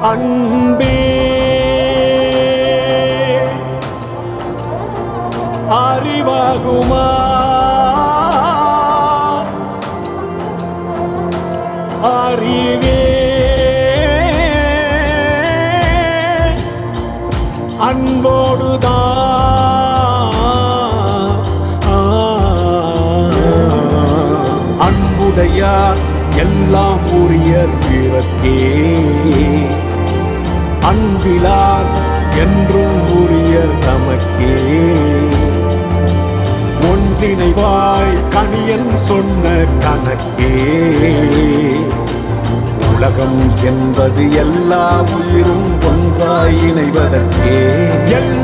அன்பே அறிவாகுமா அறிவே அன்போடுதான் அன்புடையார் எல்லாம் உரிய பிறக்கே அன்பிலார் என்றும் உரிய தமக்கே ஒன்றிணைவாய் கணியன் சொன்ன கணக்கே உலகம் என்பது எல்லா உயிரும் ஒன்றாய் இணைவதற்கே எல்லா